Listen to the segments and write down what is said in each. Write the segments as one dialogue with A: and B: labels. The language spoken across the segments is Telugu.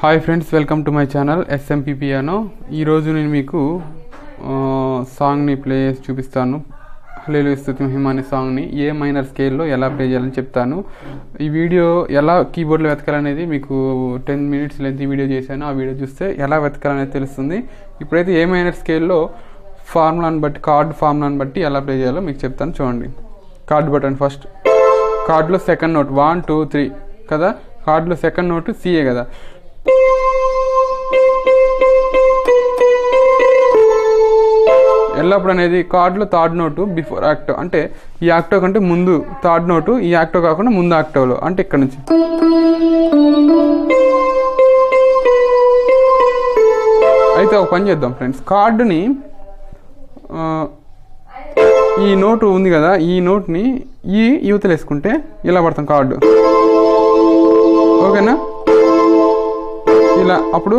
A: hi friends welcome to my channel SMP piano ఈరోజు నేను మీకు ఆ, సాంగ్ని ప్లే చేసి చూపిస్తాను హలేలు స్థుతి మహిమ అనే సాంగ్ని ఏ మైనర్ స్కేల్లో ఎలా ప్లే చేయాలని చెప్తాను ఈ వీడియో ఎలా కీబోర్డ్లో వెతకాలనేది మీకు టెన్ మినిట్స్ లెంత్ వీడియో చేశాను ఆ వీడియో చూస్తే ఎలా వెతకాలనేది తెలుస్తుంది ఇప్పుడైతే ఏ మైనర్ స్కేల్లో ఫార్ములాని బట్టి కార్డ్ ఫార్ములాని బట్టి ఎలా ప్లే చేయాలో మీకు చెప్తాను చూడండి కార్డ్ బటన్ ఫస్ట్ కార్డులో second note one two three కదా కార్డులో సెకండ్ నోట్ సిఏ కదా ఎల్లప్పుడు అనేది కార్డులో థర్డ్ నోటు బిఫోర్ యాక్టో అంటే ఈ యాక్టో కంటే ముందు థర్డ్ నోటు ఈ యాక్టో కాకుండా ముందు యాక్టోలో అంటే ఇక్కడ నుంచి అయితే ఒక పని చేద్దాం ఫ్రెండ్స్ కార్డుని ఆ, ఈ నోటు ఉంది కదా ఈ నోట్ని ఈ యువతలు వేసుకుంటే ఇలా పడతాం కార్డు ఓకేనా ఇలా అప్పుడు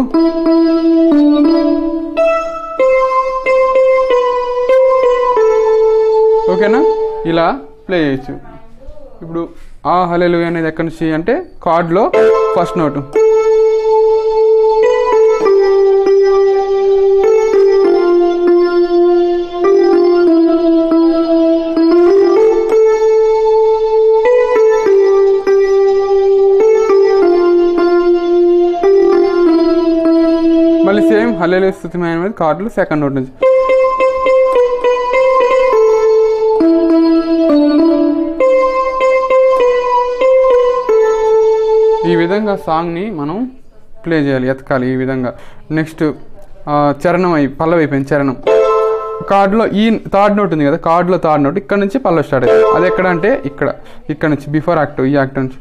A: ఓకేనా ఇలా ప్లే చేయొచ్చు ఇప్పుడు ఆ హలేలు అనేది ఎక్కడి నుంచి అంటే కార్డ్లో ఫస్ట్ నోటు మళ్ళీ సేమ్ హలేలు స్థుతి అనేది కార్డులో సెకండ్ నోట్ నుంచి ఈ విధంగా సాంగ్ని మనం ప్లే చేయాలి ఎతకాలి ఈ విధంగా నెక్స్ట్ చరణం అయి పల్లవి అయిపోయింది చరణం కార్డులో ఈ థర్డ్ నోట్ ఉంది కదా కార్డులో థర్డ్ నోట్ ఇక్కడ నుంచి పల్లవి స్టార్ట్ అవుతుంది అది ఎక్కడ అంటే ఇక్కడ ఇక్కడ నుంచి బిఫోర్ యాక్ట్ ఈ యాక్ట్ నుంచి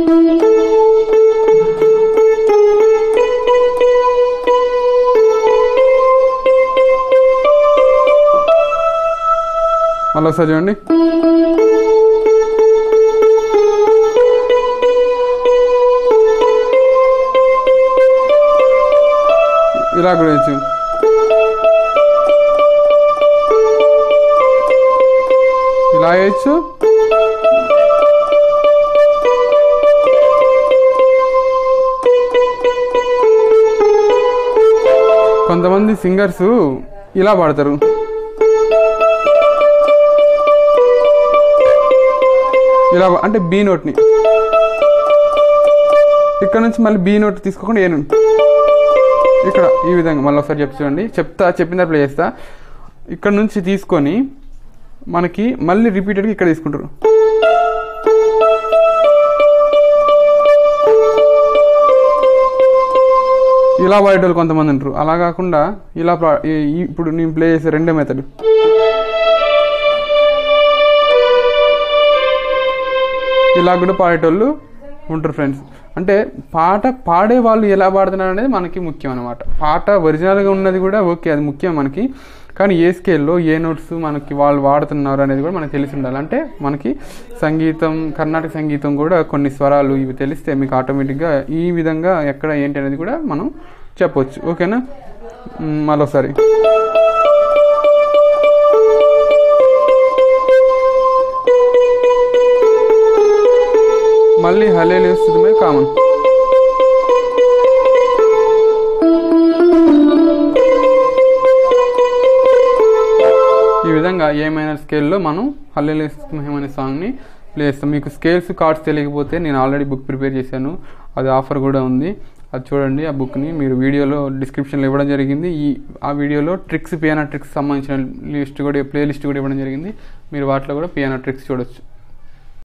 A: మళ్ళీ ఒకసారి చూడండి ఇలా కూడా వేయచ్చు ఇలా వేయచ్చు కొంతమంది సింగర్స్ ఇలా పాడతారు ఇలా అంటే బీ నోట్ని ఇక్కడ నుంచి మళ్ళీ బీ నోట్ తీసుకోకుండా ఏ నోట్ ఇక్కడ ఈ విధంగా మళ్ళీ ఒకసారి చెప్తా చూడండి చెప్తా చెప్పిన ప్లే చేస్తా ఇక్కడ నుంచి తీసుకొని మనకి మళ్ళీ రిపీటెడ్గా ఇక్కడ తీసుకుంటారు ఇలా పాడేటోళ్ళు కొంతమంది ఉంటారు అలా కాకుండా ఇలా పా- ఈ- ఈ- ఇప్పుడు నేను ప్లే చేసే రెండే మెథడ్ ఇలా కూడా పాడేటోళ్ళు ఉంటారు ఫ్రెండ్స్ అంటే పాట పాడే వాళ్ళు ఎలా పాడుతున్నారు అనేది మనకి ముఖ్యం అనమాట పాట ఒరిజినల్గా ఉన్నది కూడా ఓకే అది ముఖ్యం మనకి కానీ ఏ స్కేల్లో ఏ నోట్స్ మనకి వాళ్ళు వాడుతున్నారు అనేది కూడా మనకు తెలిసి ఉండాలి అంటే మనకి సంగీతం కర్ణాటక సంగీతం కూడా కొన్ని స్వరాలు ఇవి తెలిస్తే మీకు ఆటోమేటిక్గా ఈ విధంగా ఎక్కడ ఏంటి అనేది కూడా మనం చెప్పొచ్చు ఓకేనా మ్, మరోసారి మళ్ళీ హలేలు స్థితిమే కామన్ ఈ విధంగా ఏ మైనర్ స్కేల్లో మనం హల్లేలు మహిమ అనే సాంగ్ని ప్లే చేస్తాం మీకు స్కేల్స్ కార్డ్స్ తెలియకపోతే నేను ఆల్రెడీ బుక్ ప్రిపేర్ చేశాను అది ఆఫర్ కూడా ఉంది అది చూడండి ఆ బుక్ని మీరు వీడియోలో డిస్క్రిప్షన్లో ఇవ్వడం జరిగింది ఈ ఆ వీడియోలో ట్రిక్స్ పియానో ట్రిక్స్ సంబంధించిన లిస్ట్ కూడా ప్లే లిస్ట్ కూడా ఇవ్వడం జరిగింది మీరు వాటిలో కూడా పియానో ట్రిక్స్ చూడొచ్చు